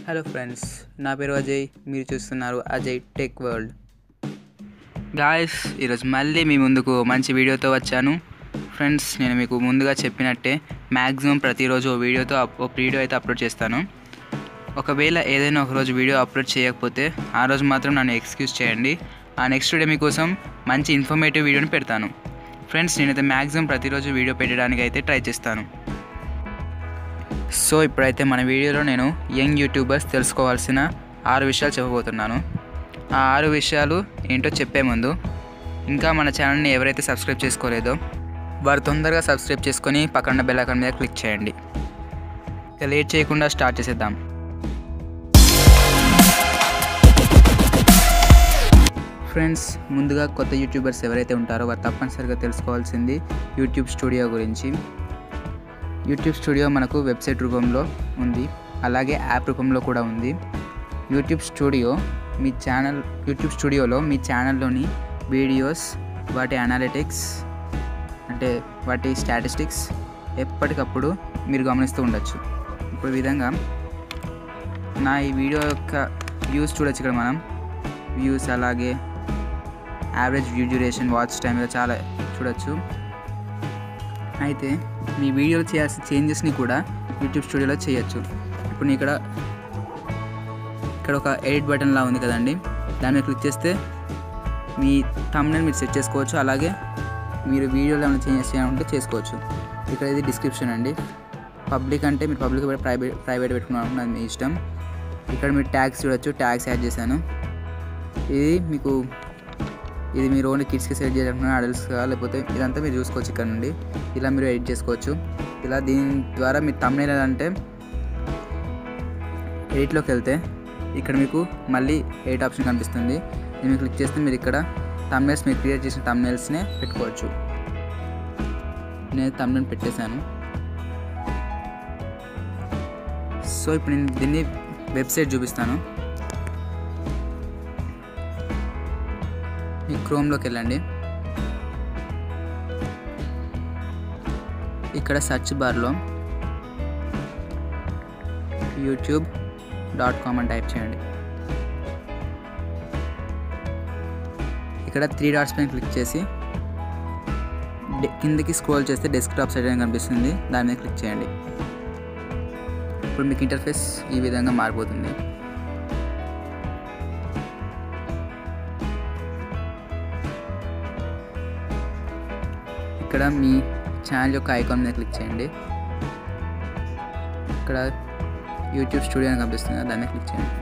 hello friends నా పేరు అజయ్ మీరు చూస్తున్నారు అజయ్ టెక్ వరల్డ్ గాయస్ ఈరోజు మళ్ళీ మీ ముందుకు మంచి వీడియోతో వచ్చాను ఫ్రెండ్స్ నేను మీకు ముందుగా చెప్పినట్టే మ్యాక్సిమం ప్రతిరోజు ఓ వీడియోతో అప్- ఓ వీడియో అయితే అప్లోడ్ చేస్తాను ఒకవేళ ఏదైనా ఒక రోజు వీడియో అప్లోడ్ చేయకపోతే ఆ రోజు మాత్రం నన్ను ఎక్స్క్యూజ్ చేయండి ఆ నెక్స్ట్ డే మీకోసం మంచి ఇన్ఫర్మేటివ్ వీడియోని పెడతాను ఫ్రెండ్స్ నేనైతే మ్యాక్సిమం ప్రతిరోజు వీడియో పెట్టడానికి అయితే ట్రై చేస్తాను సో ఇప్పుడైతే మన వీడియోలో నేను యంగ్ యూట్యూబర్స్ తెలుసుకోవాల్సిన ఆరు విషయాలు చెప్పబోతున్నాను ఆ ఆరు విషయాలు ఏంటో చెప్పే ముందు ఇంకా మన ఛానల్ని ఎవరైతే సబ్స్క్రైబ్ చేసుకోలేదో వారు తొందరగా సబ్స్క్రైబ్ చేసుకొని పక్కన బెల్ ఐకాన్ మీద క్లిక్ చేయండి ఇక లేట్ చేయకుండా స్టార్ట్ చేసేద్దాం ఫ్రెండ్స్ ముందుగా కొత్త యూట్యూబర్స్ ఎవరైతే ఉంటారో వారు తప్పనిసరిగా తెలుసుకోవాల్సింది యూట్యూబ్ స్టూడియో గురించి యూట్యూబ్ స్టూడియో మనకు వెబ్సైట్ రూపంలో ఉంది అలాగే యాప్ రూపంలో కూడా ఉంది యూట్యూబ్ స్టూడియో మీ ఛానల్ యూట్యూబ్ స్టూడియోలో మీ ఛానల్లోని వీడియోస్ వాటి అనాలిటిక్స్ అంటే వాటి స్టాటిస్టిక్స్ ఎప్పటికప్పుడు మీరు గమనిస్తూ ఉండొచ్చు ఇప్పుడు ఈ విధంగా నా ఈ వీడియో యొక్క వ్యూస్ చూడొచ్చు ఇక్కడ మనం వ్యూస్ అలాగే average view duration watch time ఇలా చాలా చూడొచ్చు అయితే మీ వీడియోలో చేయాల్సిన చేంజెస్ని కూడా యూట్యూబ్ స్టూడియోలో చేయొచ్చు ఇప్పుడు నేను ఇక్కడ ఇక్కడ ఒక ఎడిట్ బటన్ లా ఉంది కదండి దాని మీద క్లిక్ చేస్తే మీ తమ్ముని మీరు సెట్ చేసుకోవచ్చు అలాగే మీరు వీడియోలో ఏమైనా చేంజెస్ చేయాలంటే చేసుకోవచ్చు ఇక్కడ ఇది డిస్క్రిప్షన్ అండి పబ్లిక్ అంటే మీరు పబ్లిక్ ప్రైవేట్ ప్రైవేట్ పెట్టుకున్నాను అది మీ ఇష్టం ఇక్కడ మీరు ట్యాగ్స్ చూడొచ్చు ట్యాగ్స్ యాడ్ చేశాను ఇది మీకు ఇది మీరు ఓన్లీ కిడ్స్కి సెట్ చేయాలనుకున్న అడల్ట్స్గా లేకపోతే ఇదంతా మీరు చూసుకోవచ్చు ఇక్కడ నుండి ఇలా మీరు ఎడిట్ చేసుకోవచ్చు ఇలా దీని ద్వారా మీరు తమ్నేల్ అంటే ఎడిట్లోకి వెళ్తే ఇక్కడ మీకు మళ్ళీ ఎయిట్ ఆప్షన్ కనిపిస్తుంది దీన్ని మీరు క్లిక్ చేస్తే మీరు ఇక్కడ తమ్నేల్స్ మీరు క్రియేట్ చేసిన తమ్నేల్స్నే పెట్టుకోవచ్చు నేను తమ్నేల్ పెట్టేశాను సో ఇప్పుడు నేను దీన్ని వెబ్సైట్ చూపిస్తాను ఈ క్రోమ్లోకి వెళ్ళండి ఇక్కడ సెర్చ్ బార్లో యూట్యూబ్ డాట్ కామ్ అని టైప్ చేయండి ఇక్కడ త్రీ డాట్స్ పైన క్లిక్ చేసి డె- కిందకి స్క్రోల్ చేస్తే డెస్క్టాప్ సైడ్ అని కనిపిస్తుంది దాని మీద క్లిక్ చేయండి ఇప్పుడు మీకు ఇంటర్ఫేస్ ఈ విధంగా మారిపోతుంది ఇక్కడ మీ ఛానల్ యొక్క ఐకాన్ మీద క్లిక్ చేయండి ఇక్కడ యూట్యూబ్ స్టూడియో అని కనిపిస్తుంది కదా, దాని మీద క్లిక్ చేయండి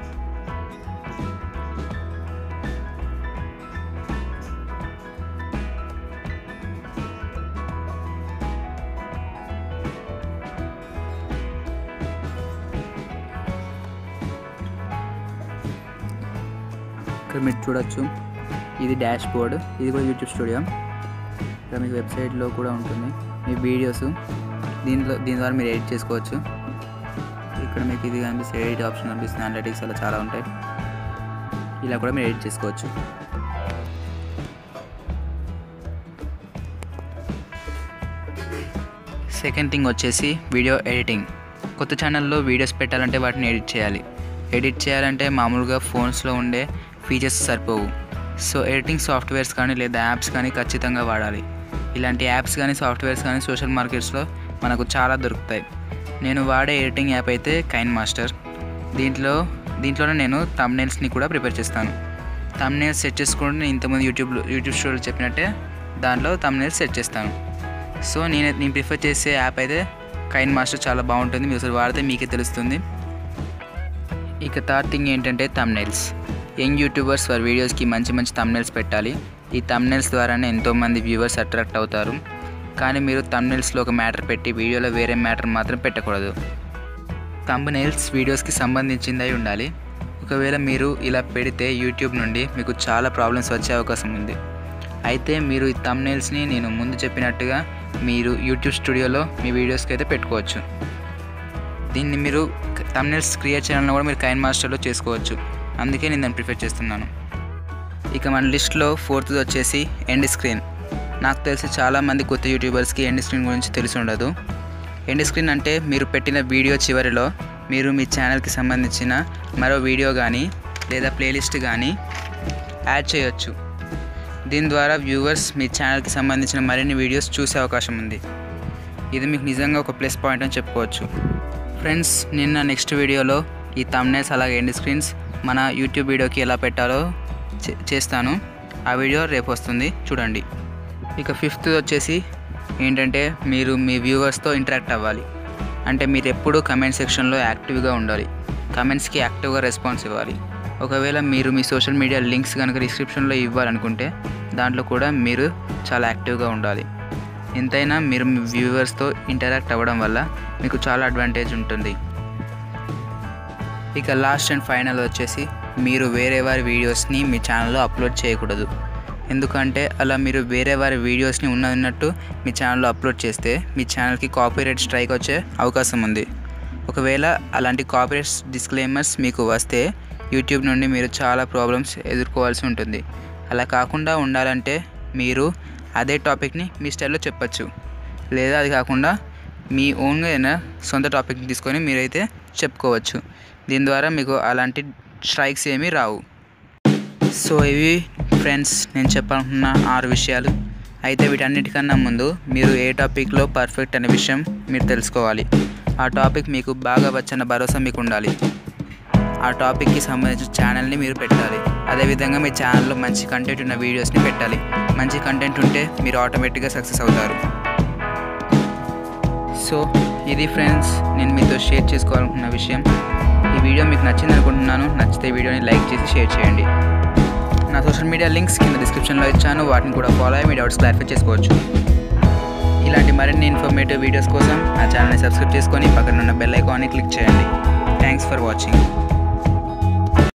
ఇక్కడ మీరు చూడొచ్చు ఇది డాష్ బోర్డ్ ఇది కూడా యూట్యూబ్ స్టూడియో ఇక్కడ మీకు వెబ్సైట్లో కూడా ఉంటుంది మీ వీడియోస్ దీంట్లో దీని ద్వారా మీరు ఎడిట్ చేసుకోవచ్చు ఇక్కడ మీకు ఇది కనిపిస్తే ఎడిట్ ఆప్షన్ కనిపిస్తుంది అనలిటిక్స్ అలా చాలా ఉంటాయి ఇలా కూడా మీరు ఎడిట్ చేసుకోవచ్చు సెకండ్ థింగ్ వచ్చేసి వీడియో ఎడిటింగ్ కొత్త ఛానల్లో వీడియోస్ పెట్టాలంటే వాటిని ఎడిట్ చేయాలి ఎడిట్ చేయాలంటే మామూలుగా ఫోన్స్లో ఉండే ఫీచర్స్ సరిపోవు సో ఎడిటింగ్ సాఫ్ట్వేర్స్ కానీ లేదా యాప్స్ కానీ ఖచ్చితంగా వాడాలి ఇలాంటి యాప్స్ కానీ సాఫ్ట్వేర్స్ కానీ సోషల్ మార్కెట్స్లో మనకు చాలా దొరుకుతాయి నేను వాడే ఎడిటింగ్ యాప్ అయితే కైన్ మాస్టర్ దీంట్లో దీంట్లోనే నేను తమ్నైల్స్ని కూడా ప్రిపేర్ చేస్తాను తమ్నైల్స్ సెట్ చేసుకుంటే నేను ఇంతకుముందు యూట్యూబ్లో యూట్యూబ్ స్టోరీలో చెప్పినట్టే దాంట్లో తమ్నైల్స్ సెట్ చేస్తాను సో నేను నేను ప్రిఫర్ చేసే యాప్ అయితే కైన్ మాస్టర్ చాలా బాగుంటుంది మీరు ఒకసారి వాడితే మీకే తెలుస్తుంది ఇక థర్డ్ థింగ్ ఏంటంటే తమ్నైల్స్ యంగ్ యూట్యూబర్స్ వారి వీడియోస్కి మంచి మంచి తమ్నైల్స్ పెట్టాలి ఈ తమ్నైల్స్ ద్వారానే ఎంతోమంది వ్యూవర్స్ అట్రాక్ట్ అవుతారు కానీ మీరు తమ్నైల్స్లో ఒక మ్యాటర్ పెట్టి వీడియోలో వేరే మ్యాటర్ మాత్రం పెట్టకూడదు తమ్నైల్స్ వీడియోస్కి సంబంధించిందై ఉండాలి ఒకవేళ మీరు ఇలా పెడితే యూట్యూబ్ నుండి మీకు చాలా ప్రాబ్లమ్స్ వచ్చే అవకాశం ఉంది అయితే మీరు ఈ తమ్నైల్స్ని నేను ముందు చెప్పినట్టుగా మీరు యూట్యూబ్ స్టూడియోలో మీ వీడియోస్కి అయితే పెట్టుకోవచ్చు దీన్ని మీరు తమ్నైల్స్ క్రియేట్ చేయాలన్నా కూడా మీరు కైన్ మాస్టర్లో చేసుకోవచ్చు అందుకే నేను దాన్ని ప్రిఫర్ చేస్తున్నాను ఇక మన లిస్ట్లో ఫోర్త్ది వచ్చేసి ఎండ్ స్క్రీన్ నాకు తెలిసి చాలామంది కొత్త యూట్యూబర్స్కి ఎండ్ స్క్రీన్ గురించి తెలిసి ఉండదు ఎండ్ స్క్రీన్ అంటే మీరు పెట్టిన వీడియో చివరిలో మీరు మీ ఛానల్కి సంబంధించిన మరో వీడియో కానీ లేదా ప్లేలిస్ట్ కానీ యాడ్ చేయొచ్చు దీని ద్వారా వ్యూవర్స్ మీ ఛానల్కి సంబంధించిన మరిన్ని వీడియోస్ చూసే అవకాశం ఉంది ఇది మీకు నిజంగా ఒక ప్లస్ పాయింట్ అని చెప్పుకోవచ్చు ఫ్రెండ్స్ నిన్న నెక్స్ట్ వీడియోలో ఈ తమ్నేల్స్ అలాగే ఎండ్ స్క్రీన్స్ మన యూట్యూబ్ వీడియోకి ఎలా పెట్టాలో చే- చేస్తాను ఆ వీడియో రేపు వస్తుంది చూడండి ఇక ఫిఫ్త్ వచ్చేసి ఏంటంటే మీరు మీ వ్యూవర్స్తో ఇంటరాక్ట్ అవ్వాలి అంటే మీరు ఎప్పుడూ కమెంట్ సెక్షన్లో యాక్టివ్గా ఉండాలి కమెంట్స్కి యాక్టివ్గా రెస్పాన్స్ ఇవ్వాలి ఒకవేళ మీరు మీ సోషల్ మీడియా లింక్స్ కనుక డిస్క్రిప్షన్లో ఇవ్వాలనుకుంటే దాంట్లో కూడా మీరు చాలా యాక్టివ్గా ఉండాలి ఎంతైనా మీరు మీ వ్యూవర్స్తో ఇంటరాక్ట్ అవ్వడం వల్ల మీకు చాలా అడ్వాంటేజ్ ఉంటుంది ఇక లాస్ట్ అండ్ ఫైనల్ వచ్చేసి మీరు వేరే వారి వీడియోస్ని మీ ఛానల్లో అప్లోడ్ చేయకూడదు ఎందుకంటే అలా మీరు వేరే వారి వీడియోస్ని ఉన్నట్టు మీ ఛానల్లో అప్లోడ్ చేస్తే మీ ఛానల్కి కాపీరైట్ స్ట్రైక్ వచ్చే అవకాశం ఉంది ఒకవేళ అలాంటి కాపీరైట్ డిస్క్లైమర్స్ మీకు వస్తే యూట్యూబ్ నుండి మీరు చాలా ప్రాబ్లమ్స్ ఎదుర్కోవాల్సి ఉంటుంది అలా కాకుండా ఉండాలంటే మీరు అదే టాపిక్ని మీ స్టైల్లో చెప్పచ్చు లేదా అది కాకుండా మీ ఓన్గా ఏదైనా సొంత టాపిక్ని తీసుకొని మీరైతే చెప్పుకోవచ్చు దీని ద్వారా మీకు అలాంటి స్ట్రైక్స్ ఏమీ రావు సో ఇవి ఫ్రెండ్స్ నేను చెప్పాలనుకున్న ఆరు విషయాలు అయితే వీటన్నిటికన్నా ముందు మీరు ఏ టాపిక్లో పర్ఫెక్ట్ అనే విషయం మీరు తెలుసుకోవాలి ఆ టాపిక్ మీకు బాగా వచ్చన్న భరోసా మీకు ఉండాలి ఆ టాపిక్కి సంబంధించిన ఛానల్ని మీరు పెట్టాలి అదేవిధంగా మీ ఛానల్లో మంచి కంటెంట్ ఉన్న వీడియోస్ని పెట్టాలి మంచి కంటెంట్ ఉంటే మీరు ఆటోమేటిక్గా సక్సెస్ అవుతారు సో ఇది ఫ్రెండ్స్ నేను మీతో షేర్ చేసుకోవాలనుకున్న విషయం ఈ వీడియో మీకు నచ్చింది అనుకుంటున్నాను నచ్చితే ఈ వీడియోని లైక్ చేసి షేర్ చేయండి నా సోషల్ మీడియా లింక్స్ కింద డిస్క్రిప్షన్లో ఇచ్చాను వాటిని కూడా ఫాలో అయ్యి మీ డౌట్స్ క్లారిఫై చేసుకోవచ్చు ఇలాంటి మరిన్ని ఇన్ఫర్మేటివ్ వీడియోస్ కోసం నా ఛానల్ని సబ్స్క్రైబ్ చేసుకొని పక్కన ఉన్న బెల్ ఐకాన్ని క్లిక్ చేయండి థ్యాంక్స్ ఫర్ వాచింగ్